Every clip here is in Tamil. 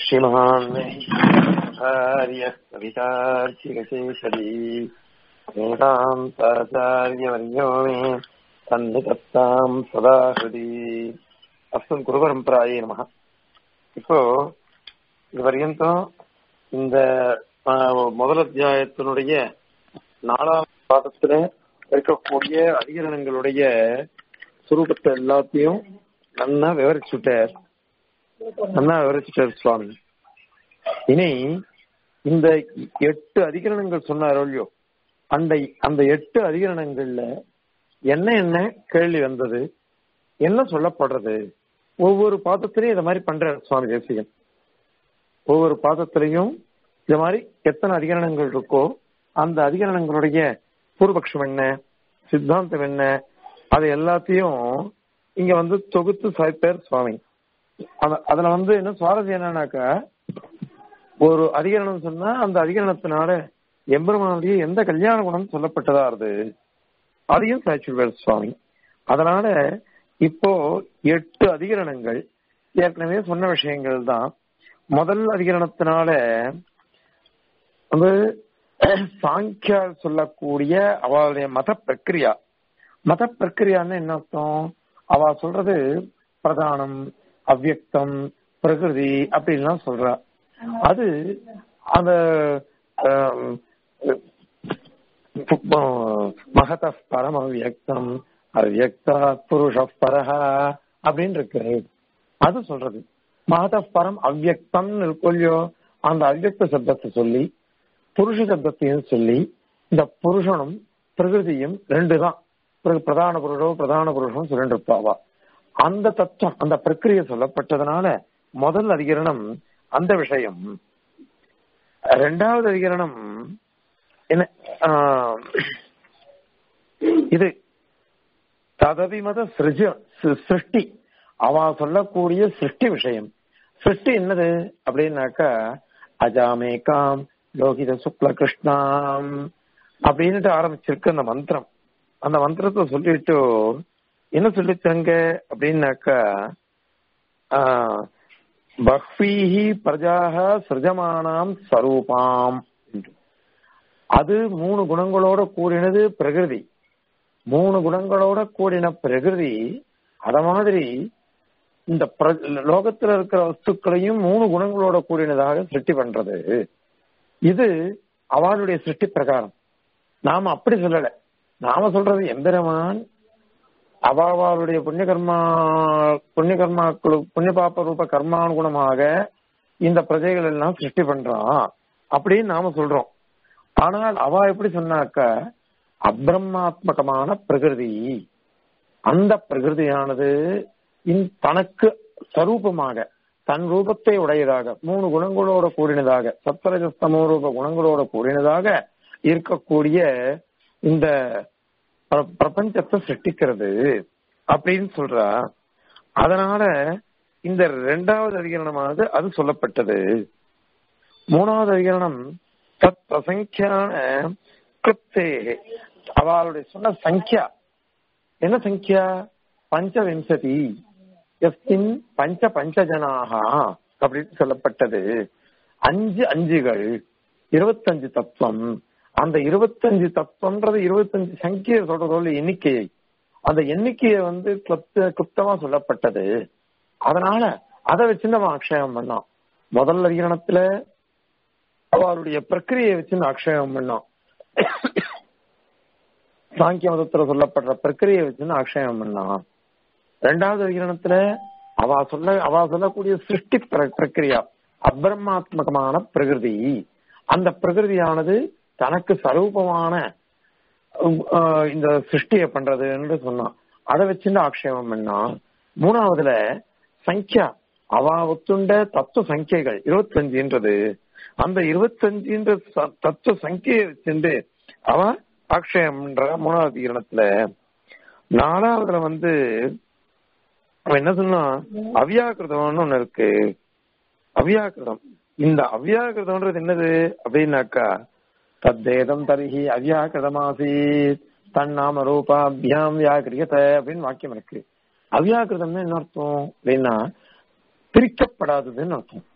श्रीमहान् आर्य कवितार्चिकशेषरी वेदान्ताचार्यवर्यो मे सन्निधत्ताम् सदा हृदि அஸ்மன் குருபரம்பராயே நம இப்போ இது வரையந்தும் இந்த ஆஹ், முதல் அத்தியாயத்தினுடைய நாலாம் பாதத்துல இருக்கக்கூடிய அதிகரணங்களுடைய சுரூபத்தை எல்லாத்தையும் நல்லா விவரிச்சுட்டார் நல்லா விவரிச்சுட்டார் சுவாமி இனி இந்த எட்டு அதிகரணங்கள் சொன்னாரோ இல்லையோ அந்த அந்த எட்டு அதிகரணங்கள்ல என்ன என்ன கேள்வி வந்தது என்ன சொல்லப்படுறது ஒவ்வொரு பாதத்திலையும் இத மாதிரி பண்றார் சுவாமி தேசிகன் ஒவ்வொரு பாதத்திலையும் இந்த மாதிரி எத்தனை அதிகரணங்கள் இருக்கோ அந்த அதிகரணங்களுடைய பூர்வபக்ஷம் என்ன சித்தாந்தம் என்ன அது எல்லாத்தையும் இங்க வந்து தொகுத்து சாய்ப்பார் சுவாமி அத- அதுல வந்து என்ன சுவாரஸ்யம் என்னன்னாக்கா ஒரு அதிகரணம் சொன்னா அந்த அதிகரணத்தினால எம்பெருமானுடைய எந்த கல்யாண குணம் சொல்லப்பட்டதா இருது அதையும் சாய்ச்சிருவார் சுவாமி அதனால இப்போ எட்டு அதிகரணங்கள் ஏற்கனவே சொன்ன விஷயங்கள் தான் முதல் அதிகரணத்தினால வந்து சாங்கியா சொல்லக்கூடிய அவளுடைய மத பிரக்கிரியா மத பிரக்கிரியான்னு என்ன அர்த்தம் அவ சொல்றது பிரதானம் அவ்யக்தம் பிரகிருதி அப்படின்லாம் சொல்றா அது அந்த ஆம், மகத பரம் அவ்யக்தம் அவ்யக்தா புருஷ பரஹ அப்படின்னு இருக்கு அது சொல்றது மகத பரம் அவ்யக்தம் இருக்கும் இல்லையோ அந்த அவ்யக்த சப்தத்தை சொல்லி புருஷ சப்தத்தையும் சொல்லி இந்த புருஷனும் பிரகிருதியும் ரெண்டு தான் பிறகு பிரதான புருஷம் பிரதான புருஷம் சொல்லிட்டு இருப்பாவா அந்த தத்துவம் அந்த பிரக்கிரியை சொல்லப்பட்டதுனால முதல் அதிகரணம் அந்த விஷயம் ரெண்டாவது அதிகரணம் என்ன ஆஹ், இது ததவிமத சிருஜ சி- சிருஷ்டி அவ சொல்லக்கூடிய சிருஷ்டி விஷயம் சிருஷ்டி என்னது அப்படின்னாக்கா அஜாமேகாம் லோகித சுக்ல கிருஷ்ணாம் அப்படின்ட்டு ஆரம்பிச்சிருக்கு அந்த மந்திரம் அந்த மந்திரத்தை சொல்லிட்டு என்ன சொல்லித்தாங்க அப்படின்னாக்கா ஆஹ், பஹ்வீஹி பிரஜாக சிருஜமானாம் ஸ்வரூபாம் என்று. அது மூணு குணங்களோட கூடினது பிரகிருதி மூணு குணங்களோட கூடின பிரகிருதி அத மாதிரி இந்த பிர- லோகத்துல இருக்கிற வஸ்துக்களையும் மூணு குணங்களோட கூடினதாக சிருஷ்டி பண்றது இது அவளுடைய சிருஷ்டி பிரகாரம் நாம அப்படி சொல்லல நாம சொல்றது எம்பெருமான் அவாவாளுடைய புண்ணிய கர்மா புண்ணிய கர்மாக்களு புண்ணிய பாப்ப ரூப கர்மானுகுணமாக இந்த பிரஜைகள் எல்லாம் சிருஷ்டி பண்றான் அப்படின்னு நாம சொல்றோம் ஆனால் அவ எப்படி சொன்னாக்கா அப்ரமாத்மகமான பிரகிருதி அந்த பிரகிருதியானது இந் தனக்கு சரூபமாக தன் ரூபத்தை உடையதாக மூணு குணங்களோட கூடினதாக சப்தரஜஸ்தமோ ரூப குணங்களோட கூடினதாக இருக்கக்கூடிய இந்த பிர- பிரபஞ்சத்தை சிருஷ்டிக்கிறது அப்படின்னு சொல்றா அதனால இந்த இரண்டாவது அதிகரணமானது அது சொல்லப்பட்டது மூணாவது அதிகரணம் தத் அசங்கியான கிருப்தே அவளுடைய சொன்ன சங்கியா என்ன சங்கியா பஞ்சவிம்சதி எஸ்மின் பஞ்ச பஞ்சஜனாக அப்படின்னு சொல்லப்பட்டது அஞ்சு அஞ்சுகள் இருபத்தஞ்சு தத்துவம் அந்த இருபத்தஞ்சு தத்துவம்ன்றது இருபத்தஞ்சு சங்கியை சொல்றதோட எண்ணிக்கையை அந்த எண்ணிக்கையை வந்து கிளப்த கிருப்தமா சொல்லப்பட்டது அதனால அதை வச்சு நம்ம ஆக்ஷேபம் பண்ணோம் முதல் அதிகரணத்துல அவருடைய பிரக்கிரியை வச்சு ஆக்ஷேபம் பண்ணோம் சாங்கிய மதத்துல சொல்லப்படுற பிரக்கிரியை வச்சு ஆக்ஷேபம் பண்ணோம் ரெண்டாவது அதிகரணத்துல அவ சொல்ல அவ சொல்லக்கூடிய சிருஷ்டி பிர- பிரக்கிரியா அப்ரமாத்மகமான பிரகிருதி அந்த பிரகிருதியானது தனக்கு சரூபமான உம், ஆஹ், இந்த சிருஷ்டியை பண்றதுன்னு சொன்னான் அதை வச்சுட்டு ஆக்ஷேபம் பண்ணா மூணாவதுல சங்கியா அவ ஒத்துண்ட தத்துவ சங்கியைகள் இருபத்தஞ்சுன்றது அந்த இருபத்தஞ்சுன்ற ச- தத்துவ சங்கியை வச்சுட்டு அவ ஆக்ஷேபம்ன்ற மூணாவது அதிகரணத்துல நாலாவதுல வந்து அவன் என்ன சொன்னா அவ்யாக்கிருதம்னு ஒண்ணு இருக்கு அவ்யாக்கிருதம் இந்த அவ்யாக்கிருதம்ன்றது என்னது அப்படின்னாக்கா தத்தேதம் தரிஹி அவ்யாக்கிருதமாசீத் தன்னாம ரூபாபியாம் வியாக்கிரியத அப்படின்னு வாக்கியம் இருக்கு அவ்யாக்கிருதம்னு என்ன அர்த்தம் அப்படின்னா பிரிக்கப்படாததுன்னு அர்த்தம்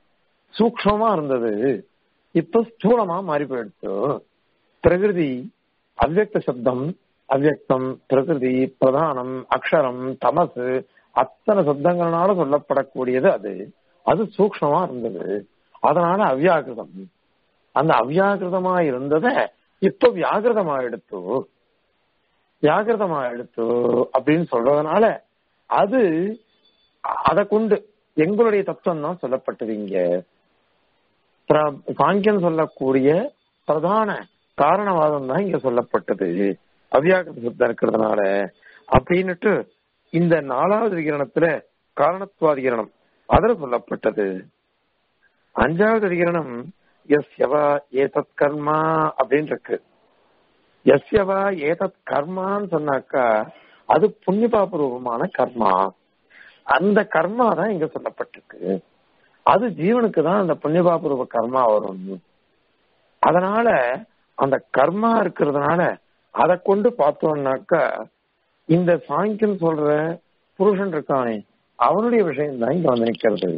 சூக்ஷமா இருந்தது இப்ப ஸ்தூலமா மாறி போயிடுச்சு பிரகிருதி அவ்வக்த சப்தம் அவ்வக்தம் பிரகிருதி பிரதானம் அக்ஷரம் தமசு அத்தனை சப்தங்களால சொல்லப்படக்கூடியது அது அது சூக்ஷமா இருந்தது அதனால அவ்யாகிருதம் அந்த அவ்யாகிருதமா இருந்தத இப்ப வியாகிருதமா எடுத்து வியாகிருதமா எடுத்து அப்படின்னு சொல்றதுனால அது அதை கொண்டு எங்களுடைய தத்துவம் தான் சொல்லப்பட்டது இங்க சாங்கியம் சொல்லக்கூடிய பிரதான காரணவாதம் தான் இங்க சொல்லப்பட்டது அவ்யாகிருத சப்தம் இருக்கிறதுனால அப்படின்னுட்டு இந்த நாலாவது விகிரணத்துல காரணத்துவாதிகரணம் அதுல சொல்லப்பட்டது அஞ்சாவது அதிகரணம் எஸ்யவா ஏதத் கர்மா அப்படின்னு இருக்கு எஸ்யவா ஏதத் கர்மான்னு சொன்னாக்கா அது புண்ணியபாபூர்வமான கர்மா அந்த கர்மா தான் இங்க சொல்லப்பட்டிருக்கு அது ஜீவனுக்கு தான் அந்த புண்ணியபாபூர்வ கர்மா வரும் அதனால அந்த கர்மா இருக்கிறதுனால அதை கொண்டு பார்த்தோம்னாக்கா இந்த சாங்கியம் சொல்ற புருஷன் இருக்கானே அவனுடைய விஷயம் தான் இங்க வந்து நிக்கிறது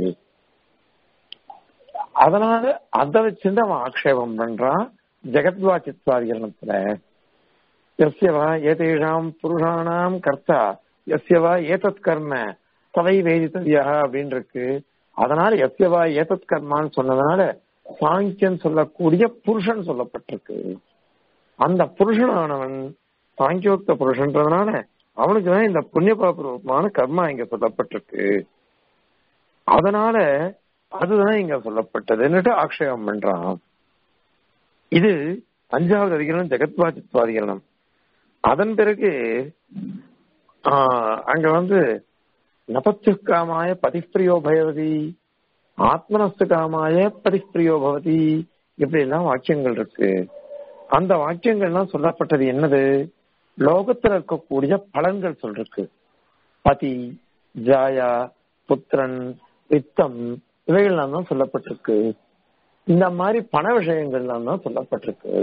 அதனால அதை வச்சிருந்து அவன் ஆக்ஷேபம் பண்றான் ஜெகத்வா சித்வாதிகரணத்துல எஸ்யவா ஏதேஷாம் புருஷானாம் கர்த்தா எஸ்யவா ஏதத் கர்ம சவை வேதித்தவியா அப்படின்னு இருக்கு அதனால எஸ்யவா ஏதத் கர்மான்னு சொன்னதுனால சாங்கியன் சொல்லக்கூடிய புருஷன் சொல்லப்பட்டிருக்கு அந்த புருஷனானவன் சாங்கியோக்த புருஷன்றதுனால அவனுக்கு தான் இந்த புண்ணியபாபூர்வமான கர்மா இங்க சொல்லப்பட்டிருக்கு அதனால அதுதான் இங்க சொல்லப்பட்டதுன்னுட்டு ஆக்ஷேபம் பண்றான் இது அஞ்சாவது அதிகரணம் ஜெகத்வாதித்வாதிகரணம் அதன் பிறகு அங்க வந்து நபத்து காமாய பதிப்பிரியோ பயவதி ஆத்மனஸ்து காமாய பதிப்பிரியோ பவதி இப்படி எல்லாம் வாக்கியங்கள் இருக்கு அந்த வாக்கியங்கள்லாம் சொல்லப்பட்டது என்னது லோகத்துல இருக்கக்கூடிய பலன்கள் சொல்றக்கு பதி ஜாயா புத்திரன் வித்தம் இவைகள்லாம் தான் சொல்லப்பட்டிருக்கு இந்த மாதிரி பண விஷயங்கள்லாம் தான் சொல்லப்பட்டிருக்கு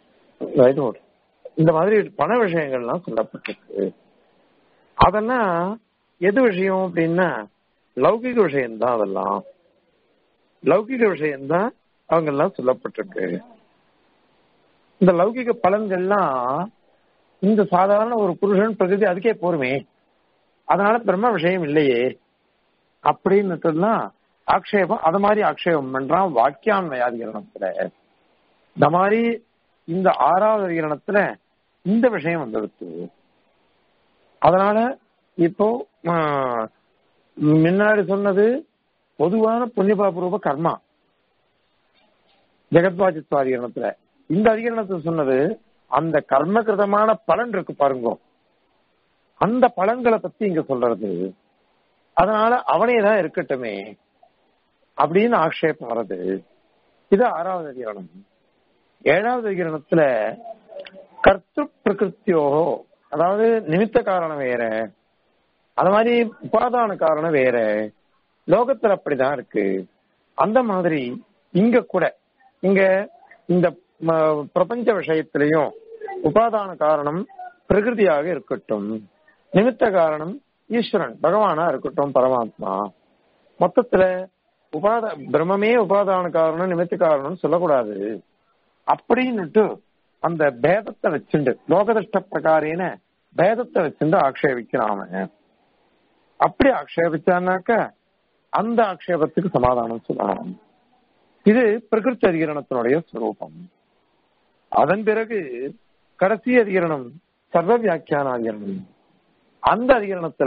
இந்த மாதிரி பண விஷயங்கள்லாம் சொல்லப்பட்டிருக்கு அதெல்லாம் எது விஷயம் அப்படின்னா லௌகிக விஷயம்தான் அதெல்லாம் லௌகிக விஷயம்தான் அவங்க எல்லாம் சொல்லப்பட்டிருக்கு இந்த லௌகிக பலன்கள்லாம் இந்த சாதாரண ஒரு புருஷன் பிரகிருதி அதுக்கே போருமே அதனால பிரம்ம விஷயம் இல்லையே அப்படின்னுட்டுலாம் ஆக்ஷேபம் அது மாதிரி ஆக்ஷேபம் பண்றான் வாக்கியான்மயாதிகரணத்துல இந்த மாதிரி இந்த ஆறாவது அதிகரணத்துல இந்த விஷயம் வந்துடுத்து அதனால இப்போ முன்னாடி சொன்னது பொதுவான புண்ணியபாபூர்வ கர்மா ஜெகத்வாஜித்வ அதிகரணத்துல இந்த அதிகரணத்துல சொன்னது அந்த கர்மகிருதமான பலன் இருக்கு பாருங்க அந்த பலன்களை பத்தி இங்க சொல்றது அதனால அவனே தான் இருக்கட்டுமே அப்படின்னு ஆக்ஷேபம் வருது இது ஆறாவது அதிகரணம் ஏழாவது அதிகரணத்துல கர்த்த பிரகிருத்தியோகோ அதாவது நிமித்த காரணம் வேற அது மாதிரி உபாதான காரணம் வேற லோகத்துல அப்படிதான் இருக்கு அந்த மாதிரி இங்க கூட இங்க இந்த பிரபஞ்ச விஷயத்திலையும் உபாதான காரணம் பிரகிருதியாக இருக்கட்டும் நிமித்த காரணம் ஈஸ்வரன் பகவானா இருக்கட்டும் பரமாத்மா மொத்தத்துல உபாத பிரம்மமே உபாதான காரணம் நிமித்த காரணம் சொல்லக்கூடாது அப்படின்னுட்டு அந்த பேதத்தை வச்சுண்டு லோகதிஷ்ட பிரகாரேன பேதத்தை வச்சுண்டு ஆக்ஷேபிக்கிறான் அப்படி ஆக்ஷேபிச்சானாக்க அந்த ஆக்ஷேபத்துக்கு சமாதானம் சொல்லலாம் இது பிரகிருத்தி அதிகரணத்தினுடைய ஸ்வரூபம் அதன் பிறகு கடைசி அதிகரணம் சர்வ வியாக்கியான அதிகரணம் அந்த அதிகரணத்துல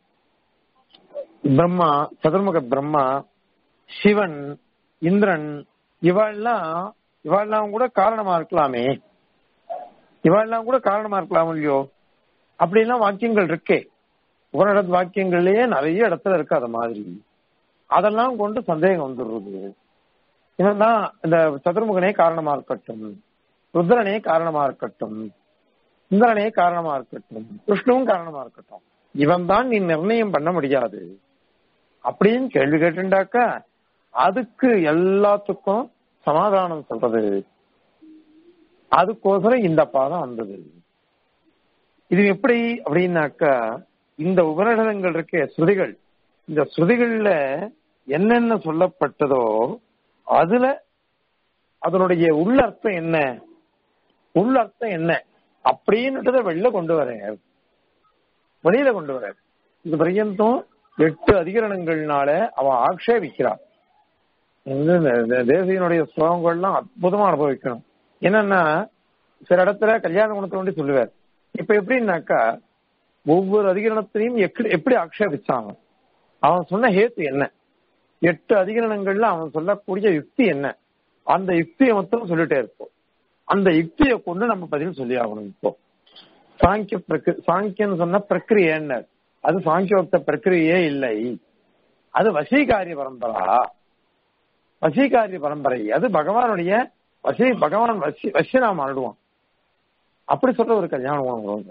பிரம்மா சதுர்முக பிரம்மா சிவன் இந்திரன் இவெல்லாம் இவெல்லாம் கூட காரணமா இருக்கலாமே இவெல்லாம் கூட காரணமா இருக்கலாம் இல்லையோ அப்படிலாம் வாக்கியங்கள் இருக்கே உபனிடத்து வாக்கியங்கள்லயே நிறைய இடத்துல இருக்கு அது மாதிரி அதெல்லாம் கொண்டு சந்தேகம் வந்துடுறது இவன் தான் இந்த சதுர்முகனே காரணமா இருக்கட்டும் ருத்ரனே காரணமா இருக்கட்டும் இந்திரனே காரணமா இருக்கட்டும் விஷ்ணுவும் காரணமா இருக்கட்டும் இவன் தான் நீ நிர்ணயம் பண்ண முடியாது அப்படின்னு கேள்வி கேட்டுண்டாக்கா அதுக்கு எல்லாத்துக்கும் சமாதானம் சொல்றது அதுக்கோசரம் இந்த பாதம் வந்தது இது எப்படி அப்படின்னாக்கா இந்த உபநிடதங்கள் இருக்க ஸ்ருதிகள் இந்த ஸ்ருதிகள்ல என்னென்ன சொல்லப்பட்டதோ அதுல அதனுடைய உள்ளர்த்தம் என்ன உள்ளர்த்தம் என்ன அப்படின்னுட்டதை வெளில கொண்டு வரேன் வெளியில கொண்டு வர இது பர்யந்தம் எட்டு அதிகரணங்கள்னால அவன் ஆக்ஷேபிக்கிறான் இந்த இந்த தேசியனுடைய ஸ்லோகங்கள்லாம் அற்புதமா அனுபவிக்கணும் என்னன்னா சில இடத்துல கல்யாண குணத்தை வேண்டி சொல்லுவார் இப்ப எப்படின்னாக்கா ஒவ்வொரு அதிகரணத்திலையும் எப்படி எப்படி ஆக்ஷேபிச்சாங்க அவன் சொன்ன ஹேத்து என்ன எட்டு அதிகரணங்கள்ல அவன் சொல்லக்கூடிய யுக்தி என்ன அந்த யுக்தியை மொத்தம் சொல்லிட்டே இருப்போம் அந்த யுக்தியை கொண்டு நம்ம பதில் சொல்லி ஆகணும் இப்போ சாங்கிய பிரக்கு சாங்கியன்னு சொன்ன பிரக்கிரியை என்ன அது சாங்கியோக்த பிரக்கிரியே இல்லை அது வசீகாரிய பரம்பரா வசீகாரிய பரம்பரை அது பகவானுடைய வசி பகவான் வசி வசியனா மாறிடுவான் அப்படி சொல்ற ஒரு கல்யாண குணம்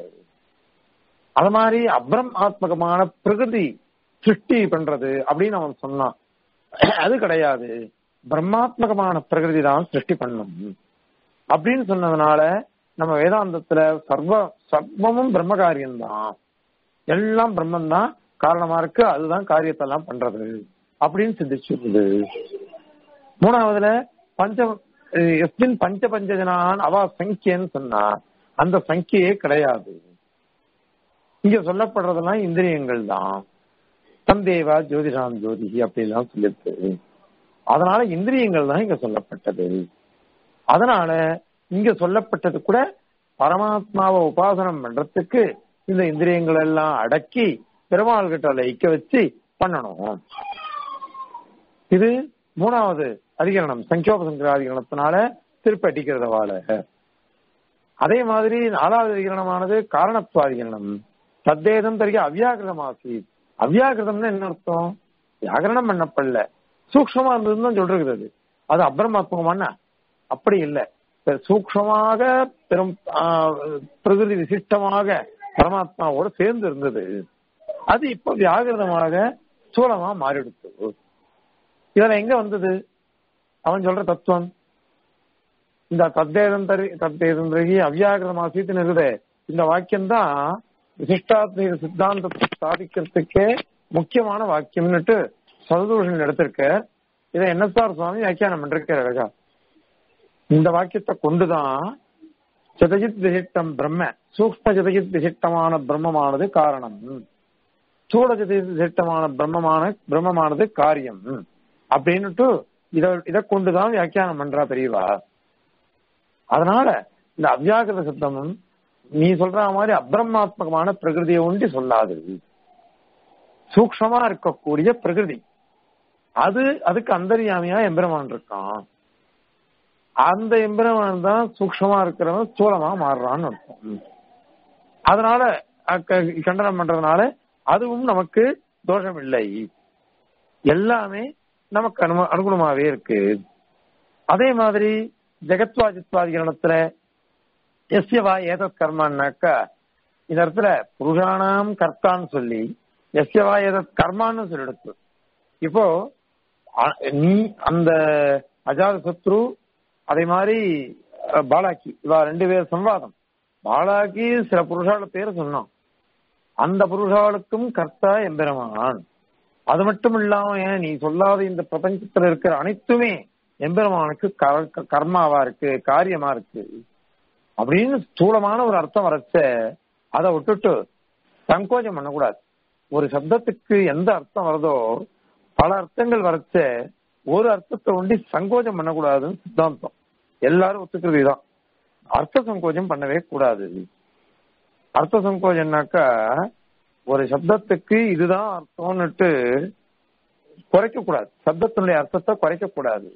அது மாதிரி அப்ரம் ஆத்மகமான பிரகிருதி சிருஷ்டி பண்றது அப்படின்னு அவன் சொன்னான் அது கிடையாது பிரம்மாத்மகமான பிரகிருதி தான் சிருஷ்டி பண்ணும் அப்படின்னு சொன்னதுனால நம்ம வேதாந்தத்துல சர்வ சர்வமும் பிரம்ம காரியம்தான் எல்லாம் பிரம்மன் தான் காரணமா இருக்கு அதுதான் காரியத்தை எல்லாம் பண்றது அப்படின்னு சிந்திச்சுருது மூணாவதுல பஞ்ச எஸ்மின் பஞ்ச பஞ்சஜனான் அவ சங்கியன்னு சொன்னா அந்த சங்கியே கிடையாது இங்க சொல்லப்படுறதெல்லாம் இந்திரியங்கள் தான் தந்தேவா ஜோதிஷாம் ஜோதி அப்படிலாம் சொல்லிருக்கு அதனால இந்திரியங்கள் தான் இங்க சொல்லப்பட்டது அதனால இங்க சொல்லப்பட்டது கூட பரமாத்மாவை உபாசனம் பண்றதுக்கு இந்த இந்திரியங்கள் எல்லாம் அடக்கி பெருமாள் கிட்ட லயிக்க வச்சு பண்ணணும் இது மூணாவது அதிகரணம் சங்கியோபசங்கர அதிகரணத்தினால திருப்பி அடிக்கிறதவால அதே மாதிரி நாலாவது அதிகரணமானது காரணத்துவாதிகரணம் தத்தேதம் தருக அவ்யாகிருதமாசி அவ்யாகிருதம்னு என்ன அர்த்தம் வியாகரணம் பண்ணப்படல சூக்ஷமா இருந்ததுன்னு தான் சொல்றது அது அது அப்ரமாத்மகமான அப்படி இல்லை சூக்ஷமாக பெரும் பிரகிருதி விசிஷ்டமாக பரமாத்மாவோட சேர்ந்து இருந்தது அது இப்ப வியாகிருதமாக சூலமா மாறிடுச்சு இதுல எங்க வந்தது அவன் சொல்ற தத்துவம் இந்த தத்தேதம் தரி தத்தேதம் தருகி அவ்யாகிருதம் ஆசீத்துன்னு இருக்குதே இந்த வாக்கியம் தான் விசிஷ்டாத்மீக சித்தாந்தத்தை ஸ்தாபிக்கிறதுக்கே முக்கியமான வாக்கியம்னுட்டு சததூஷன் எடுத்திருக்க இதை என்எஸ்ஆர் சுவாமி வியாக்கியானம் பண்ணிருக்காரு அழகா இந்த வாக்கியத்தை கொண்டுதான் சிதஜித் விசிஷ்டம் பிரம்ம சூக்ம சிதஜித் விசிஷ்டமான பிரம்மமானது காரணம் சூட சிதஜித் விசிஷ்டமான பிரம்மமான பிரம்மமானது காரியம் அப்படின்னுட்டு இத இதை கொண்டுதான் வியாக்கியானம் பண்றா பெரியவா அதனால இந்த அவ்யாகிருத சித்தமும் நீ சொல்ற மாதிரி அப்ரமாத்மகமான பிரகிருதியை ஒன்றி சொல்லாது சூக்ஷமா இருக்கக்கூடிய பிரகிருதி அது அதுக்கு அந்தரியாமையா எம்பெருமான் இருக்கான் அந்த எம்பெருமான் தான் சூக்ஷமா இருக்கிறவன் ஸ்தூலமா மாறுறான்னு அர்த்தம் அதனால கண்டனம் பண்றதுனால அதுவும் நமக்கு தோஷம் இல்லை எல்லாமே நமக்கு அனு அனுகுணமாவே இருக்கு அதே மாதிரி ஜெகத்வாஜித்வாதிகரணத்துல எஸ்யவா ஏதத் கர்மான்னாக்கா இந்த இடத்துல புருஷானாம் கர்த்தான்னு சொல்லி எஸ்யவா ஏதத் கர்மான்னு சொல்லிடுச்சு இப்போ நீ அந்த அஜாத சத்ரு அதே மாதிரி பாலாக்கி இவா ரெண்டு பேர் சம்வாதம் பாலாக்கி சில புருஷால பேர் சொன்னான் அந்த புருஷாளுக்கும் கர்த்தா எம்பெருமான் அது மட்டும் இல்லாம நீ சொல்லாத இந்த பிரபஞ்சத்துல இருக்கிற அனைத்துமே எம்பெருமானுக்கு கர்மாவா இருக்கு காரியமா இருக்கு அப்படின்னு ஸ்தூலமான ஒரு அர்த்தம் வரச்ச அதை விட்டுட்டு சங்கோஜம் பண்ணக்கூடாது ஒரு சப்தத்துக்கு எந்த அர்த்தம் வருதோ பல அர்த்தங்கள் வரச்ச ஒரு அர்த்தத்தை ஒண்டி சங்கோஜம் பண்ணக்கூடாதுன்னு சித்தாந்தம் எல்லாரும் ஒத்துக்கிறது இதுதான் அர்த்த சங்கோஜம் பண்ணவே கூடாது அர்த்த சங்கோஜம்னாக்கா ஒரு சப்தத்துக்கு இதுதான் அர்த்தம்னுட்டு குறைக்க கூடாது சப்தத்தினுடைய அர்த்தத்தை குறைக்க கூடாது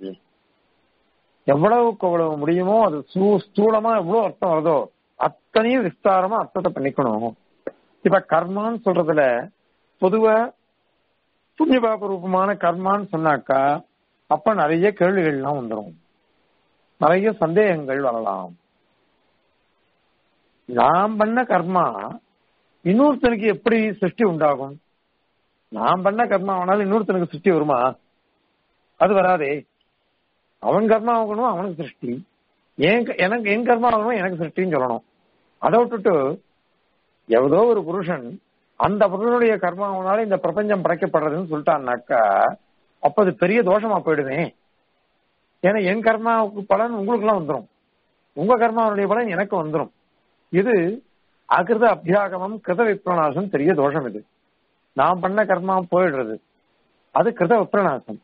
எவ்வளவுக்கு எவ்வளவு முடியுமோ அது ஸ்தூலமா எவ்வளவு அர்த்தம் வருதோ அத்தனையும் விஸ்தாரமா அர்த்தத்தை பண்ணிக்கணும் இப்ப கர்மான்னு சொல்றதுல பொதுவா புண்ணிய பாப ரூபமான கர்மான்னு சொன்னாக்கா அப்ப நிறைய கேள்விகள்லாம் வந்துடும் நிறைய சந்தேகங்கள் வரலாம் நாம் பண்ண கர்மா இன்னொருத்தனுக்கு எப்படி சிருஷ்டி உண்டாகும் நான் பண்ண கர்மா ஆனாலும் இன்னொருத்தனுக்கு சிருஷ்டி வருமா அது வராதே அவன் கர்மா ஆகணும் அவனுக்கு சிருஷ்டி ஏன் எனக்கு என் கர்மா ஆகணும் எனக்கு சிருஷ்டின்னு சொல்லணும் அதை விட்டுட்டு எவதோ ஒரு புருஷன் அந்த புருஷனுடைய கர்மாவனால இந்த பிரபஞ்சம் படைக்கப்படுறதுன்னு சொல்லிட்டான்னாக்கா அப்ப அது பெரிய தோஷமா போயிடுமே ஏன்னா என் கர்மாவுக்கு பலன் உங்களுக்கு எல்லாம் வந்துடும் உங்க கர்மாவுடைய பலன் எனக்கு வந்துடும் இது அகிருத அபியாகமம் கிருத விப்ரநாசம் பெரிய தோஷம் இது நான் பண்ண கர்மா போயிடுறது அது கிருத விப்ரநாசம்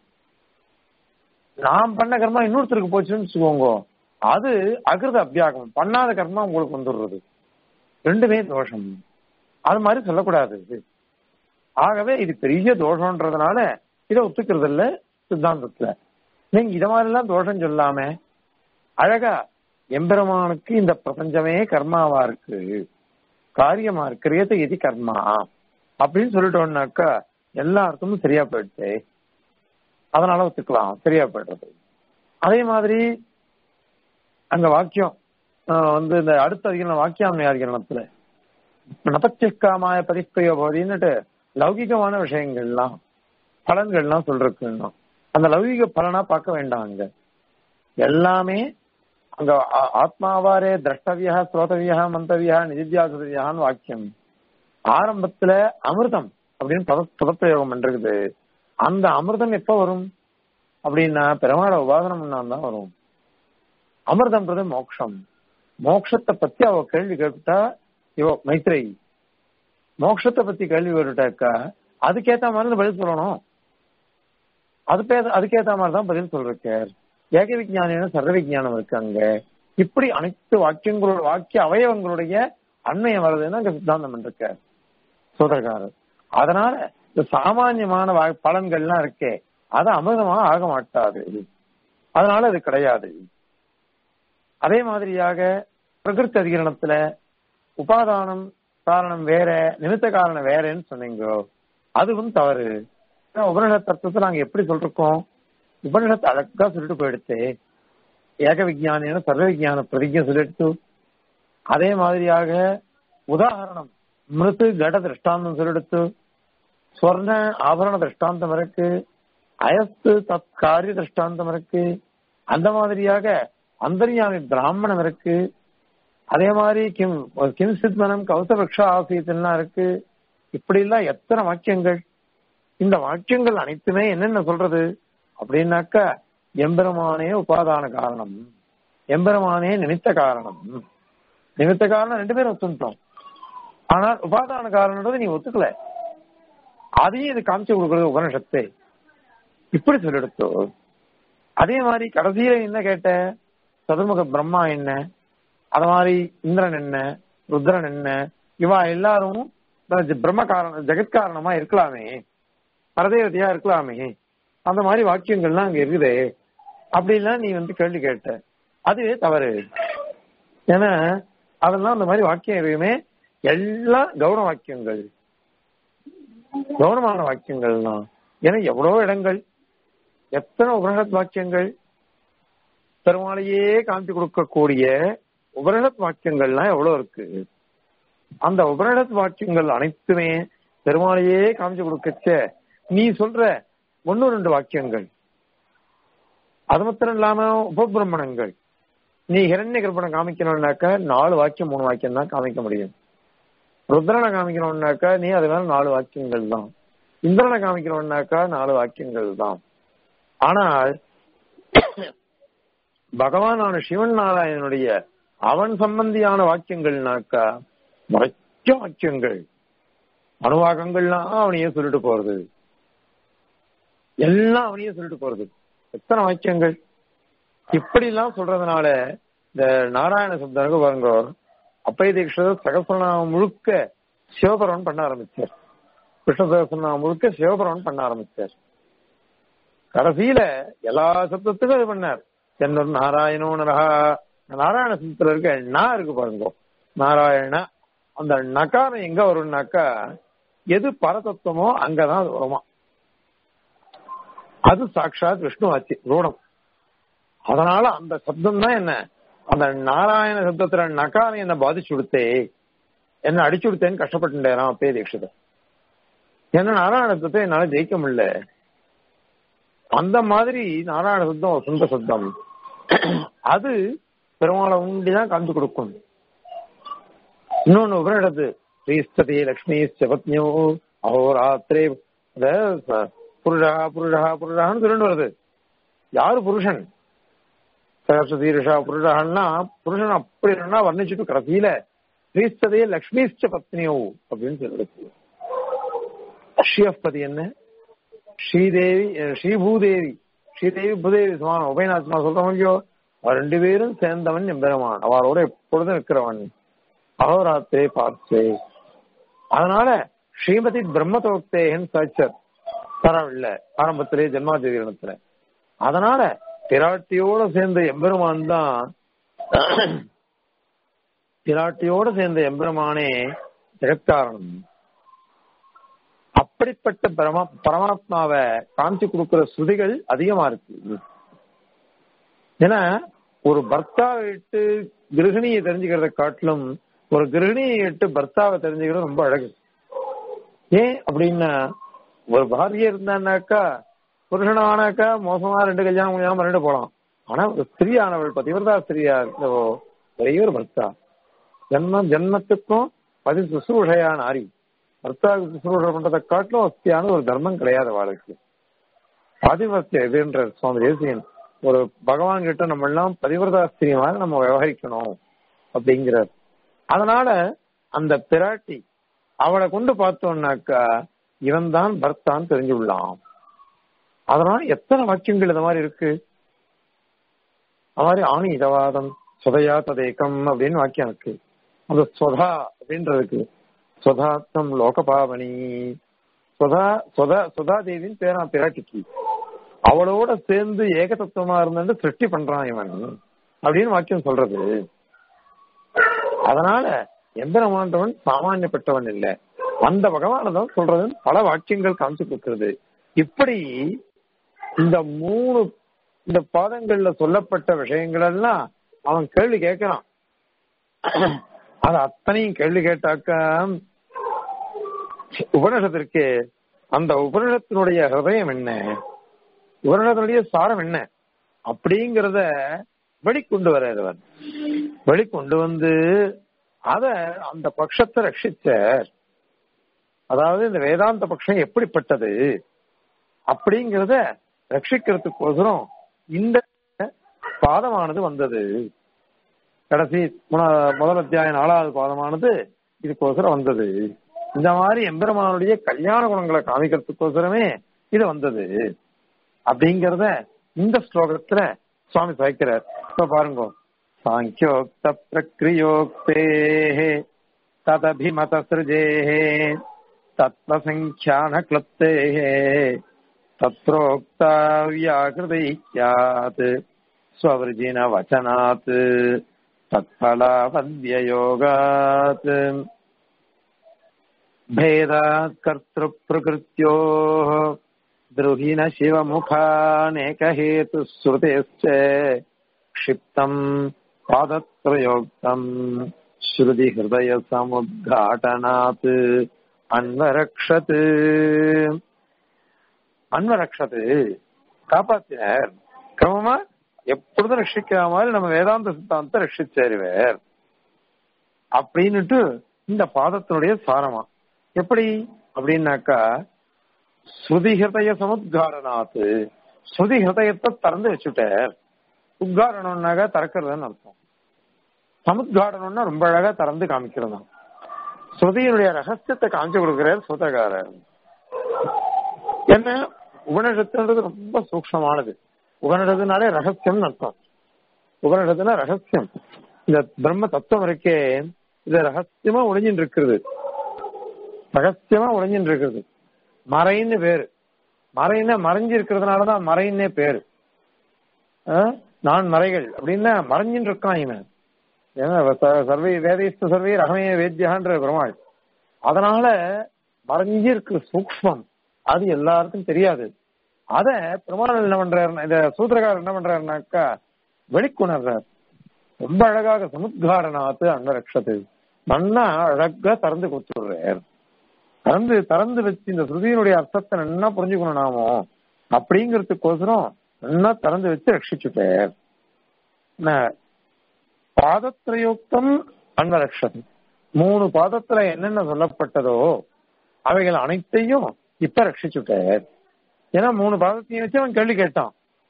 நான் பண்ண கர்மா இன்னொருத்தருக்கு போச்சுன்னு வச்சுக்கோங்க அது அகிருத அபியாகமம் பண்ணாத கர்மா உங்களுக்கு வந்துடுறது ரெண்டுமே தோஷம் அது மாதிரி சொல்லக்கூடாது இது ஆகவே இது பெரிய தோஷம்ன்றதுனால இதை ஒத்துக்கிறது இல்ல சித்தாந்தத்துல நீங்க இத மாதிரி எல்லாம் தோஷம் சொல்லாம அழகா எம்பெருமானுக்கு இந்த பிரபஞ்சமே கர்மாவா இருக்கு காரியமா இருக்கு கிரியத்தை எதி கர்மா அப்படின்னு சொல்லிட்டோம்னாக்கா எல்லா அர்த்தமும் சரியா போயிடுச்சு அதனால ஒத்துக்கலாம் சரியா போயிடுறது அதே மாதிரி அங்க வாக்கியம் ஆஹ் வந்து இந்த அடுத்த அதிகரணம் வாக்கியாமனை அதிகரணத்துல நபத்தியக்காமாய பதிப்பையோ போதின்னுட்டு லௌகிகமான விஷயங்கள்லாம் பலன்கள்லாம் சொல்றதுன்னா அந்த லௌகிக பலனா பார்க்க வேண்டாம் அங்க எல்லாமே அங்க ஆ- ஆத்மாவாரே திரஷ்டவியா ஸ்ரோதவியா மந்தவியா நிதித்தியாசவியான்னு வாக்கியம் ஆரம்பத்துல அமிர்தம் அப்படின்னு பத பதப்பிரயோகம் பண்றது அந்த அமிர்தம் எப்ப வரும் அப்படின்னா பெருமாளை உபாசனம் பண்ணா தான் வரும் அமிர்தம்ன்றது மோட்சம் மோட்சத்தை பத்தி அவ கேள்வி கேட்டா இவ மைத்ரை மோட்சத்தை பத்தி கேள்வி கேட்டுட்டாக்கா அதுக்கேத்த மாதிரி பதில் சொல்லணும் அது பே- அதுக்கேத்த மாதிரி தான் பதில் சொல்றார் ஏக விஞ்ஞானம் சர்வ விஞ்ஞானம் இருக்கு அங்க இப்படி அனைத்து வாக்கியங்களோட வாக்கிய அவயவங்களுடைய அண்மையம் வருதுன்னு அங்க சித்தாந்தம் பண்ணிருக்கார் சோதரகாரர் அதனால இந்த சாமானியமான வா- பலன்கள்லாம் இருக்கே அது அமிர்தமா ஆக மாட்டாது அதனால அது கிடையாது அதே மாதிரியாக பிரகிருத்தி அதிகரணத்துல உபாதானம் காரணம் வேற நிமித்த காரணம் வேறன்னு சொன்னீங்க அதுவும் தவறு ஏன்னா உபனிஷத் தத்துவத்தை நாங்க எப்படி சொல்றோம் உபனிஷத்து அழகா சொல்லிட்டு போயிடுச்சு ஏக விஜயானின்னு சர்வ விஜயான பிரதிஜை சொல்லிட்டு அதே மாதிரியாக உதாரணம் மிருத்து கட திருஷ்டாந்தம் சொல்லிடுத்து ஸ்வர்ண ஆபரண திருஷ்டாந்தம் இருக்கு அயஸ்து தத் காரிய திருஷ்டாந்தம் இருக்கு அந்த மாதிரியாக அந்தர்யாமி பிராமணம் இருக்கு அதே மாதிரி கிம் கிம் சித்மனம் கௌசபக்ஷ ஆசியத்தெல்லாம் இருக்கு இப்படி எல்லாம் எத்தனை வாக்கியங்கள் இந்த வாக்கியங்கள் அனைத்துமே என்னென்ன சொல்றது அப்படின்னாக்கா எம்பெருமானே உபாதான காரணம் எம்பெருமானே நிமித்த காரணம் நிமித்த காரணம் ரெண்டு பேரும் ஒத்துட்டோம் ஆனால் உபாதான காரணம்ன்றது நீ ஒத்துக்கல அதையும் இது காமிச்சு கொடுக்கறது உபனிஷத்து இப்படி சொல்லிடுத்தோ அதே மாதிரி கடைசியில என்ன கேட்ட சதுர்முக பிரம்மா என்ன அது மாதிரி இந்திரன் என்ன ருத்ரன் என்ன இவா எல்லாரும் பிரம்ம காரணம் ஜெகத் காரணமா இருக்கலாமே பரதேவதையா இருக்கலாமே அந்த மாதிரி வாக்கியங்கள்லாம் அங்க இருக்குதே அப்படிலாம் நீ வந்து கேள்வி கேட்ட அதுவே தவறு ஏன்னா அதெல்லாம் அந்த மாதிரி வாக்கியம் எதுவுமே எல்லாம் கௌரவ வாக்கியங்கள் கௌரவமான வாக்கியங்கள் தான் ஏன்னா எவ்வளவோ இடங்கள் எத்தனை உபனிஷத் வாக்கியங்கள் பெருமாளையே காமிச்சு கொடுக்கக்கூடிய உபனிஷத் வாக்கியங்கள்லாம் எவ்வளவு இருக்கு அந்த உபனிஷத் வாக்கியங்கள் அனைத்துமே பெருமாளையே காமிச்சு கொடுக்கச்ச நீ சொல்ற ஒன்னு ரெண்டு வாக்கியங்கள் அது மாத்திரம் இல்லாம உபபிரமணங்கள் நீ ஹிரண்ய கற்பனை காமிக்கணும்னாக்கா நாலு வாக்கியம் மூணு வாக்கியம் தான் காமிக்க முடியும் ருத்ரனை காமிக்கணும்னாக்கா நீ அது மேல நாலு வாக்கியங்கள் தான் இந்திரனை காமிக்கணும்னாக்கா நாலு வாக்கியங்கள் தான் ஆனால் பகவானான சிவன் நாராயணனுடைய அவன் சம்பந்தியான வாக்கியங்கள்னாக்கா முறைச்ச வாக்கியங்கள் அணுவாகங்கள்லாம் அவனையே சொல்லிட்டு போறது எல்லாம் அவனையே சொல்லிட்டு போறது எத்தனை வாக்கியங்கள் இப்படி எல்லாம் சொல்றதுனால இந்த நாராயண சப்தனுக்கு பாருங்க அப்பய தீட்சிதர் சகசிரநாமம் முழுக்க சிவபரவன் பண்ண ஆரம்பிச்சார் கிருஷ்ண சகசிரநாமம் முழுக்க சிவபரவன் பண்ண ஆரம்பிச்சார் கடைசியில எல்லா சப்தத்துக்கும் இது பண்ணார் என்னொரு நாராயணோ நரஹா நாராயண சப்தத்துல இருக்க நா இருக்கு பாருங்க நாராயண அந்த நகாரம் எங்க வரும்னாக்கா எது பரதத்துவமோ அங்கதான் அது வருமா அது சாட்சாத் விஷ்ணு ஆச்சு ரூடம் அதனால அந்த சப்தம் தான் என்ன அந்த நாராயண சப்தத்துல நகாரம் என்ன பாதிச்சு கொடுத்தே என்ன அடிச்சு கொடுத்தேன்னு கஷ்டப்பட்டுட்டேன் அப்பே தீட்சிதர் ஏன்னா நாராயண சப்தத்தை என்னால ஜெயிக்க முடியல அந்த மாதிரி நாராயண சப்தம் ஒரு சொந்த சப்தம் அது பெருமாளை உண்டிதான் காமிச்சு கொடுக்கும் இன்னொன்னு உபரிடத்து ஸ்ரீஸ்ததி லக்ஷ்மி செபத்யோ அஹோராத்திரே புருஷா புருஷா புருஷான்னு சொல்லிட்டு வருது யாரு புருஷன் சகர்ஷ தீருஷா புருஷன்னா புருஷன் அப்படி இல்லைன்னா வர்ணிச்சுட்டு கடைசியில ஸ்ரீஸ்ததே லக்ஷ்மிஷ்ட பத்னியோ அப்படின்னு சொல்லிருக்கு ஸ்ரீயப்பதி என்ன ஸ்ரீதேவி அஹ் ஸ்ரீபூதேவி ஸ்ரீதேவி பூதேவி சமானம் உபயநாத்மா சொல்றோம் இல்லையோ அவ ரெண்டு பேரும் சேர்ந்தவன் எம்பெருமான் அவரோட எப்பொழுதும் இருக்கிறவன் அகோராத்திரே பார்த்தே அதனால ஸ்ரீமதி பிரம்மதோக்தேகன் சாச்சர் தரம் இல்ல ஆரம்பத்திலே ஜென்மாதிகரணத்துல அதனால பிராட்டியோட சேர்ந்த எம்பெருமான் தான் பிராட்டியோட சேர்ந்த எம்பெருமானே ஜெகத்காரணம் அப்படிப்பட்ட பரமா பரமாத்மாவை காமிச்சு கொடுக்கிற ஸ்ருதிகள் அதிகமா இருக்கு ஏன்னா ஒரு பர்த்தாவை இட்டு கிரகிணியை தெரிஞ்சுக்கிறத காட்டிலும் ஒரு கிரகிணியை இட்டு பர்த்தாவை தெரிஞ்சுக்கிறது ரொம்ப அழகு ஏன் அப்படின்னா ஒரு பாரிய இருந்தான்னாக்கா புருஷனானாக்கா மோசமா ரெண்டு கல்யாணம் கல்யாணம் பண்ணிட்டு போலாம் ஆனா ஒரு ஸ்திரீ ஆனவள் பதிவிரதா ஸ்திரீயா இருந்தவோ ஒரே ஒரு பர்த்தா ஜன்மம் ஜன்மத்துக்கும் பதி சுசுரூஷையா நாரி பர்த்தாவுக்கு சுசுரூஷை பண்றதை காட்டிலும் வசதியான ஒரு தர்மம் கிடையாது அவளுக்கு ஆதிபத்திய இதுன்ற சுவாமி தேசியன் ஒரு பகவான் கிட்ட நம்ம எல்லாம் பதிவிரதா ஸ்திரீமாக நம்ம விவகரிக்கணும் அப்படிங்கிறார் அதனால அந்த பிராட்டி அவளை கொண்டு பார்த்தோம்னாக்கா இவன் தான் பர்த்தான் தெரிஞ்சு விடலாம் அதனால எத்தனை வாக்கியங்கள் இந்த மாதிரி இருக்கு அது மாதிரி ஆணி இதவாதம் சுதையா ததேக்கம் அப்படின்னு வாக்கியம் இருக்கு அந்த சொதா அப்படின்றதுக்கு சொதாத்தம் லோகபாவனி சொதா சொதா சுதா தேவின் பேரா பிராட்டிக்கு அவளோட சேர்ந்து ஏக தத்துவமா இருந்து சிருஷ்டி பண்றான் இவன் அப்படின்னு வாக்கியம் சொல்றது அதனால எம்பெருமான்றவன் சாமானியப்பட்டவன் இல்ல அந்த பகவான தான் சொல்றது பல வாக்கியங்கள் காமிச்சு கொடுக்கிறது இப்படி இந்த மூணு இந்த பாதங்கள்ல சொல்லப்பட்ட விஷயங்கள் எல்லாம் அவன் கேள்வி கேட்கிறான் அது அத்தனையும் கேள்வி கேட்டாக்க உபனிஷத்திற்கு அந்த உபனிஷத்தினுடைய ஹிருதயம் என்ன உபனிஷத்தினுடைய சாரம் என்ன அப்படிங்கிறத வெளிக்கொண்டு வர்றவர் வெளிக்கொண்டு வந்து அத அந்த பட்சத்தை ரட்சிச்சார் அதாவது இந்த வேதாந்த பட்சம் எப்படிப்பட்டது அப்படிங்கிறத ரட்சிக்கிறதுக்கோசரம் இந்த பாதமானது வந்தது கடைசி முன- முதல் அத்தியாயம் நாலாவது பாதமானது இதுக்கோசரம் வந்தது இந்த மாதிரி எம்பெருமானுடைய கல்யாண குணங்களை காமிக்கிறதுக்கோசரமே இது வந்தது அப்படிங்கறத இந்த ஸ்லோகத்துல சுவாமி சாய்க்கிறார் இப்ப பாருங்க சாங்கியோக்த பிரக்ரியோக்தே ததபிமத சிருஜேஹே தத்வசங்கியான கிளப்தே தத்ரோக்தா வியாகிருதைக்யாத் ஸ்வவிருஜின வச்சனாத் தத்பலாவத்யயோகாத் भेदात् कर्तृप्रकृत्योः द्रुहिण शिवमुखानेकहेतुः श्रुतेश्च क्षिप्तम् पादत्रयोक्तम् श्रुतिहृदयसमुद्घाटनात् अन्वरक्षत् அன்வரக்ஷது காப்பாத்தினார் கிரமமா எப்பொழுதும் ரட்சிக்கிற மாதிரி நம்ம வேதாந்த சித்தாந்தத்தை ரட்சிச்சாருவார் அப்படின்னுட்டு இந்த பாதத்தினுடைய சாரமா எப்படி அப்படின்னாக்கா ஸ்ருதி ஹிருதய சமுத்காரணாத்து ஸ்ருதி ஹிருதயத்தை திறந்து வச்சுட்டார் உத்காரணம்னாக்கா திறக்கிறதுன்னு அர்த்தம் சமுத்காரணம்னா ரொம்ப அழகா திறந்து காமிக்கிறது ஸ்ருதியினுடைய ரகசியத்தை காமிச்சு கொடுக்கிறார் சூதகாரர் என்ன உபனிஷத்துன்றது ரொம்ப சூக்ஷமானது உபனிஷத்துனாலே ரகசியம்னு அர்த்தம் உபனிஷத்துனா ரகசியம் இந்த பிரம்ம தத்துவம் இருக்கே இது ரகசியமா ஒளிஞ்சின்னு இருக்கிறது ரகசியமா ஒளிஞ்சின்னு இருக்குது மறைன்னு பேரு மறைன்னா மறைஞ்சு இருக்கிறதுனாலதான் மறைன்னே பேரு ஆ? நான் மறைகள் அப்படின்னா மறைஞ்சின்னு இருக்கான் இவன் ஏன்னா ச- சர்வே வேதைஸ்து சர்வே ரகமே வேத்தியான்ற பெருமாள் அதனால மறைஞ்சு இருக்கிற சூக்ஷ்மம் அது எல்லாருக்கும் தெரியாது அத பெருமாள் என்ன பண்றாரு இந்த சூத்திரக்காரர் என்ன பண்றாருனாக்கா வெளிக்கொணர்றார் ரொம்ப அழகாக சமுத்காரணாத்து அன்னரக்ஷது நன்னா அழகா திறந்து கொடுத்துடுறார் திறந்து திறந்து வச்சு இந்த ஸ்ருதியினுடைய அர்த்தத்தை நல்லா புரிஞ்சுக்கணும் நாமோ அப்படிங்கிறதுக்கோசரம் நல்லா திறந்து வச்சு ரட்சிச்சுட்டார் என்ன, பாதத்ரயோக்தம் அன்வரக்ஷது மூணு பாதத்துல என்னென்ன சொல்லப்பட்டதோ அவைகள் அனைத்தையும் இப்ப ரட்சிச்சுட்டார் ஏன்னா மூணு பாதத்தையும் வச்சு அவன் கேள்வி கேட்டான்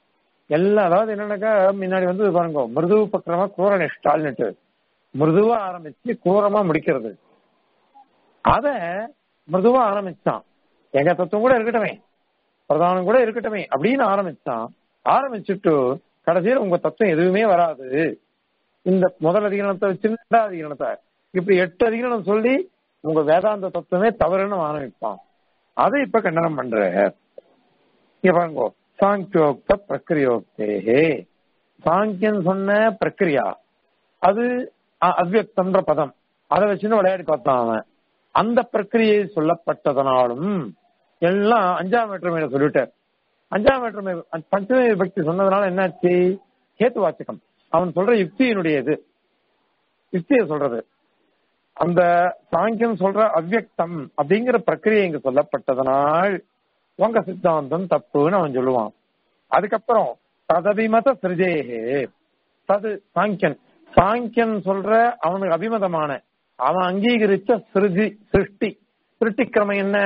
எல்லாம் அதாவது என்னன்னாக்கா முன்னாடி வந்து பாருங்க மிருது பக்கிரமா கூர நிஷ்டால்னுட்டு மிருதுவா ஆரம்பிச்சு கூரமா முடிக்கிறது அத மிருதுவா ஆரம்பிச்சான் எங்க தத்துவம் கூட இருக்கட்டுமே பிரதானம் கூட இருக்கட்டுமே அப்படின்னு ஆரம்பிச்சான் ஆரம்பிச்சுட்டு கடைசியில் உங்க தத்துவம் எதுவுமே வராது இந்த முதல் அதிகரணத்தை வச்சு ரெண்டாவது அதிகரணத்தை இப்படி எட்டு அதிகரணம் சொல்லி உங்க வேதாந்த தத்துவமே தவறுன்னு ஆரம்பிப்பான் அதை இப்ப கண்டனம் பண்ற இங்க பாருங்க சாங்கியோக்த பிரக்கிரியோக்தேகே சாங்கியன் சொன்ன பிரக்கிரியா அது அ- அவ்யக்தம்ன்ற பதம் அதை வச்சுன்னு விளையாடி பார்த்தான் அவன் அந்த பிரக்கிரியை சொல்லப்பட்டதனாலும் எல்லாம் அஞ்சாம் வேற்றுமையில சொல்லிட்டார் அஞ்சாம் வேற்றுமை பஞ்சமி விபக்தி சொன்னதுனால என்னாச்சு கேத்து வாச்சகம் அவன் சொல்ற யுக்தியினுடைய இது யுக்தியை சொல்றது அந்த சாங்கியம் சொல்ற அவ்யக்தம் அப்படிங்கிற பிரக்கிரியை இங்க சொல்லப்பட்டதனால் உங்க சித்தாந்தம் தப்புன்னு அவன் சொல்லுவான் அதுக்கப்புறம் ததபிமத சிருஜேகே தது சாங்கியன் சாங்கியன் சொல்ற அவனுக்கு அபிமதமான அவன் அங்கீகரிச்ச சிருஜி சிருஷ்டி சிருஷ்டிக்கிரமம் என்ன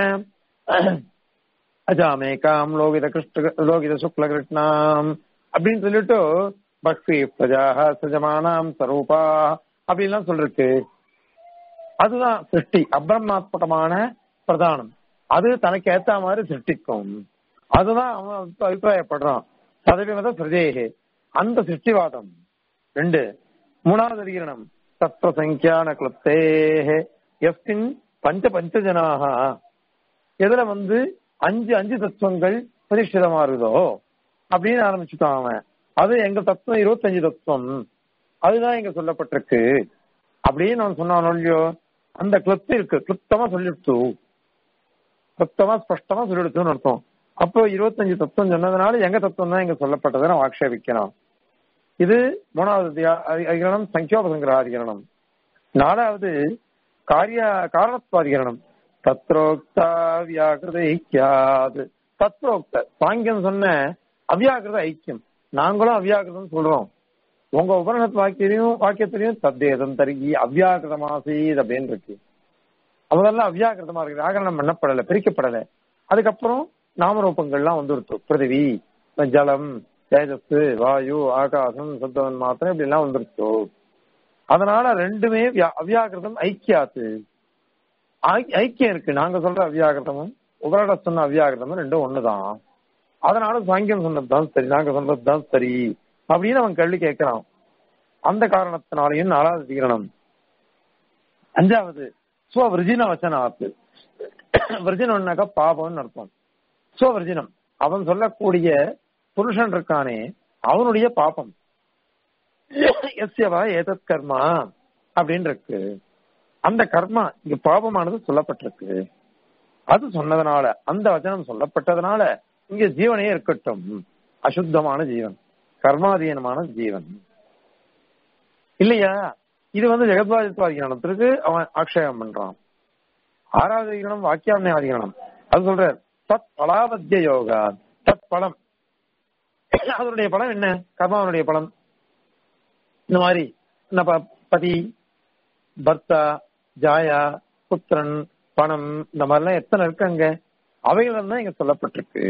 அஜாமேகாம் லோகித கிருஷ்ண லோகித சுக்ல கிருஷ்ணாம் அப்படின்னு சொல்லிட்டு பக்தி பிரஜாக சஜமானாம் சரூபா அப்படின்லாம் சொல்லிருக்கு அதுதான் சிருஷ்டி அபிரமாத்மகமான பிரதானம் அது தனக்கு ஏத்த மாதிரி சிருஷ்டிக்கும் அதுதான் அவன் வந்து அபிப்பிராயப்படுறான் சதவீத பிரதேகே அந்த சிருஷ்டிவாதம் ரெண்டு மூணாவது அதிகரணம் தத்துவ சங்கியான கிளப்தேகே எஸ்டின் பஞ்ச பஞ்சஜனாக எதுல வந்து அஞ்சு அஞ்சு தத்துவங்கள் பிரதிஷ்டிதமா இருக்குதோ அப்படின்னு ஆரம்பிச்சுட்டான் அவன் அது எங்க தத்துவம் இருபத்தஞ்சு தத்துவம் அதுதான் இங்க சொல்லப்பட்டிருக்கு அப்படின்னு அவன் சொன்னான் இல்லையோ அந்த கிளப்து இருக்கு கிளுப்தமா சொல்லிடுத்து கிளுப்தமா ஸ்பஷ்டமா சொல்லிடுத்துன்னு அர்த்தம் அப்போ இருபத்தஞ்சு தத்துவம் சொன்னதுனால எங்க தத்துவம் தான் இங்க சொல்லப்பட்டதை நம்ம ஆக்ஷேபிக்கணும் இது மூணாவது அதிகா- அதி- அதிகரணம் சங்கியோபசங்கிரக அதிகரணம் நாலாவது காரிய காரணத்வாதிகரணம் தத்ரோக்தா வியாகிருத ஐக்கியாது தத்ரோக்த சாங்கியம் சொன்ன அவ்யாகிருத ஐக்கியம் நாங்களும் அவ்யாகிருதம் சொல்றோம் உங்க உபரணத் வாக்கியத்தையும் வாக்கியத்திலையும் தத்தேதம் தருகி அவ்யாகிருதமாசீத் அப்படின்னு இருக்கு அதெல்லாம் அவ்யாகிருதமா இருக்கு வியாகரணம் பண்ணப்படல பிரிக்கப்படல அதுக்கப்புறம் நாமரூபங்கள்லாம் வந்துருத்து பிருத்திவி ஜலம் தேஜஸ் வாயு ஆகாசம் சத்தவன் மாத்திரம் இப்படி எல்லாம் வந்துருச்சு அதனால ரெண்டுமே வியா- அவ்யாகிருதம் ஐக்கியாத்து ஐ- ஐக்கியம் இருக்கு நாங்க சொல்ற அவ்யாகிருதமும் உபராட சொன்ன அவ்யாகிருதமும் ரெண்டும் ஒண்ணுதான் அதனால சாங்கியம் சொன்னதுதான் சரி நாங்க சொன்னதுதான் சரி அப்படின்னு அவன் கேள்வி கேட்கிறான் அந்த காரணத்தினாலையும் நாலாவது தீரணம் அஞ்சாவது ஸ்வ விரஜின வச்சனாத்து விரஜினம்னாக்கா பாபம்னு அர்த்தம் ஸ்வ விரஜினம் அவன் சொல்லக்கூடிய புருஷன் இருக்கானே அவனுடைய பாபம் எஸ்யவா ஏதத் கர்மா அப்படின்னு இருக்கு அந்த கர்மா இங்க பாபமானது சொல்லப்பட்டிருக்கு அது சொன்னதுனால அந்த வச்சனம் சொல்லப்பட்டதுனால இங்க ஜீவனே இருக்கட்டும் அசுத்தமான ஜீவன் கர்மாதீனமான ஜீவன் இல்லையா இது வந்து ஜெகத்வாதித்வாதிகரணத்திற்கு அவன் ஆக்ஷேபம் பண்றான் ஆறாவது அதிகரணம் வாக்கியாண்யாதிகரணம் அது சொல்ற தத் பலாபத்திய யோகா தத் பலம் அதனுடைய பலம் என்ன கர்மாவனுடைய பலம் இந்த மாதிரி இந்த ப- பதி பர்த்தா ஜாயா புத்திரன் பணம் இந்த மாதிரிலாம் எத்தனை இருக்கு அங்க அவைகள் தான் இங்க சொல்லப்பட்டிருக்கு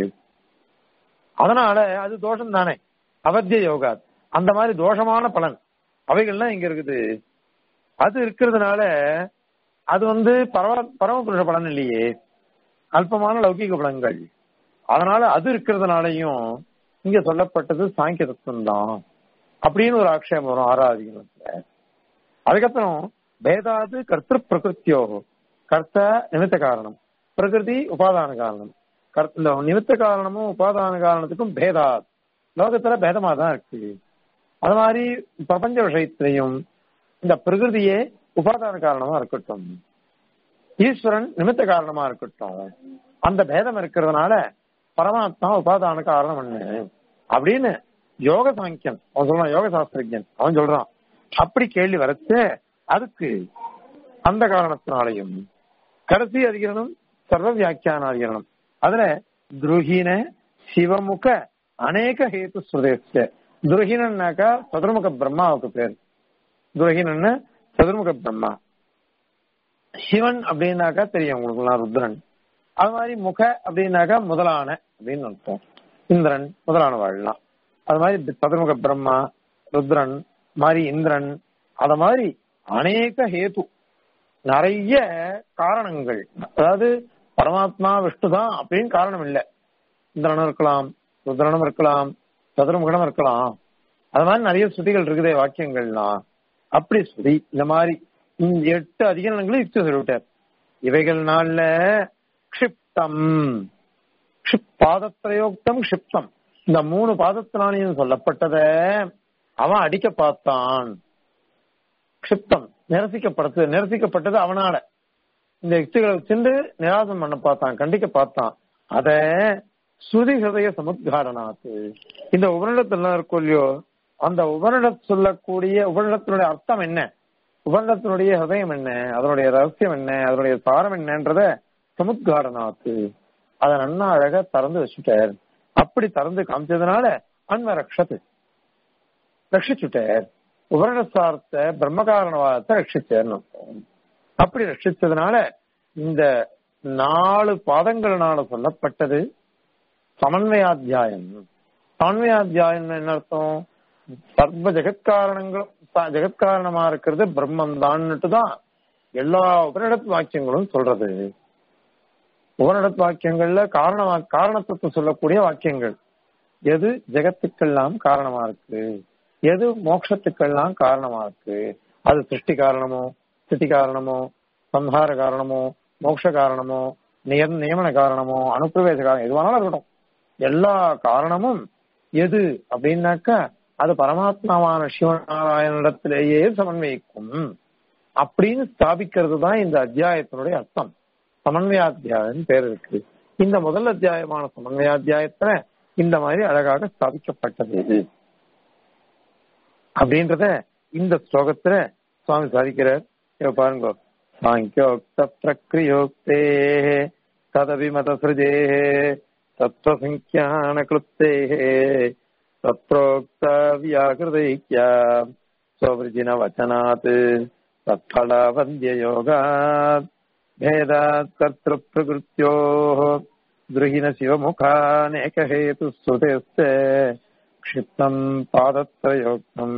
அதனால அது தோஷம் தானே அவத்திய யோகா அந்த மாதிரி தோஷமான பலன் அவைகள்லாம் இங்க இருக்குது அது இருக்கிறதுனால அது வந்து பரவ பரமபுருஷ பலன் இல்லையே அல்பமான லௌகிக பலன்கள் அதனால அது இருக்கிறதுனாலையும் இங்க சொல்லப்பட்டது சாங்கிய தத்துவம் தான் அப்படின்னு ஒரு ஆக்ஷேபம் வரும் ஆறாதிகத்துல அதுக்கப்புறம் பேதாது கர்த்திரு பிரகிருத்தியோ கர்த்த நிமித்த காரணம் பிரகிருதி உபாதான காரணம் கர்த்த- இந்த நிமித்த காரணமும் உபாதான காரணத்துக்கும் பேதாத் லோகத்துல பேதமா தான் இருக்கு அது மாதிரி பிரபஞ்ச விஷயத்திலையும் இந்த பிரகிருதியே உபாதான காரணமா இருக்கட்டும் ஈஸ்வரன் நிமித்த காரணமா இருக்கட்டும் அந்த பேதம் இருக்கிறதுனால பரமாத்மா உபாதான காரணம் என்ன அப்படின்னு யோக சாங்கியன் அவன் சொல்றான் யோக சாஸ்திரஜன் அவன் சொல்றான் அப்படி கேள்வி வரச்சு அதுக்கு அந்த காரணத்தினாலையும் கடைசி அதிகரணம் சர்வ வியாக்கியான அதிகரணம் அதுல துருகின சிவமுக அநேக ஹேத்து சுதேச துருகினன்னாக்கா சதுர்முக பிரம்மாவுக்கு பேர் துருகினன்னு சதுர்முக பிரம்மா சிவன் அப்படின்னாக்கா தெரியும் உங்களுக்குலாம் ருத்ரன் அது மாதிரி முக அப்படின்னாக்கா முதலான அப்படின்னு அர்த்தம் இந்திரன் முதலான வாழலாம் அது மாதிரி சதுர்முக பிரம்மா ருத்ரன் மாதிரி இந்திரன் அத மாதிரி அநேக ஹேது நிறைய காரணங்கள் அதாவது பரமாத்மா விஷ்ணு தான் அப்படின்னு காரணம் இல்லை இந்திரனும் இருக்கலாம் ருத்ரனும் இருக்கலாம் சதுர்முகனும் இருக்கலாம் அது மாதிரி நிறைய ஸ்ருதிகள் இருக்குதே வாக்கியங்கள்லாம் அப்படி ஸ்ருதி இந்த மாதிரி இந்த எட்டு அதிகாரங்களும் யுக்தி சொல்லிவிட்டார் இவைகள் நாள்ல க்ஷிப்தம் க்ஷிப் பாதத்திரயோக்தம் க்ஷிப்தம் இந்த மூணு பாதத்தினாலையும் சொல்லப்பட்டத அவன் அடிக்க பார்த்தான் க்ஷிப்தம் நிரசிக்கப்பட்டது நிரசிக்கப்பட்டது அவனால இந்த யுக்திகளை வச்சுட்டு நிராசம் பண்ண பார்த்தான் கண்டிக்க பார்த்தான் அத ஸ்ருதி ஹிருதய சமுத்காரணாத்து இந்த உபநிடத்துல இருக்கும் இல்லையோ அந்த உபநிட சொல்லக்கூடிய உபநிடத்தினுடைய அர்த்தம் என்ன உபநிடத்தினுடைய ஹதயம் என்ன அதனுடைய ரகசியம் என்ன அதனுடைய சாரம் என்னன்றத சமுத்காரணாத்து அதை நன்னா அழகா திறந்து வச்சுட்டார் அப்படி திறந்து காமிச்சதுனால அன்வ ரக்ஷத்து ரட்சிச்சுட்டார் உபரணசார்த்த பிரம்மகாரணவாதத்தை ரட்சிச்சார்னு அர்த்தம். அப்படி ரட்சிச்சதுனால இந்த நாலு பாதங்கள்னால சொல்லப்பட்டது சமன்வயாத்தியாயம் சமன்வயாத்தியாயம் என்ன அர்த்தம் சர்வ ஜெகத்காரணங்களும் ச- ஜெகத்காரணமா இருக்கிறது பிரம்மம் தான்னுட்டு தான் எல்லா உபனிடத் வாக்கியங்களும் சொல்றது உபனிடத் வாக்கியங்கள்ல காரண காரணத்துக்கு சொல்லக்கூடிய வாக்கியங்கள் எது ஜெகத்துக்கெல்லாம் காரணமா இருக்கு எது மோட்சத்துக்கெல்லாம் காரணமா இருக்கு அது சிருஷ்டி காரணமோ ஸ்திதி காரணமோ சம்ஹார காரணமோ மோட்ச காரணமோ நிய நியமன காரணமோ அனுப்பிரவேச காரணம் எதுவானாலும் இருக்கட்டும் எல்லா காரணமும் எது அப்படின்னாக்கா அது பரமாத்மாவான சிவநாராயணத்திலேயே சமன்வயிக்கும் அப்படின்னு ஸ்தாபிக்கிறது தான் இந்த அத்தியாயத்தினுடைய அர்த்தம் சமன்வயாத்தியாயம் பேர் இருக்கு இந்த முதல் அத்தியாயமான சமன்வயாத்தியாயத்துல இந்த மாதிரி அழகாக ஸ்தாபிக்கப்பட்டது இது அப்படின்றத இந்த ஸ்லோகத்துல சுவாமி சாதிக்கிறார் இங்க பாருங்க சாங்கியோக்த பிரக்ரியோக்தே ததபிமத சிருஜே தத்வசங்கியான கிருத்தே தத்ரோக்த வியாகிருதைக்யா ஸ்வவிருஜின வச்சனாத் தத்பல வந்தியயோகாத் भेदात् कर्तृप्रकृत्योः गृहिण शिवमुखानेकहेतुस्तुतेस्ते क्षिप्तम् पादत्रयोक्तम्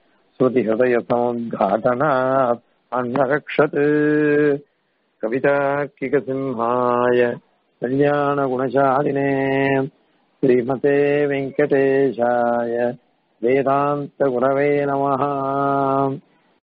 श्रुतिहृदयसमुद्घाटनात् अन्नरक्षत् कवितार्किकसिंहाय कल्याणगुणशालिने श्रीमते वेङ्कटेशाय वेदान्तगुरवे नमः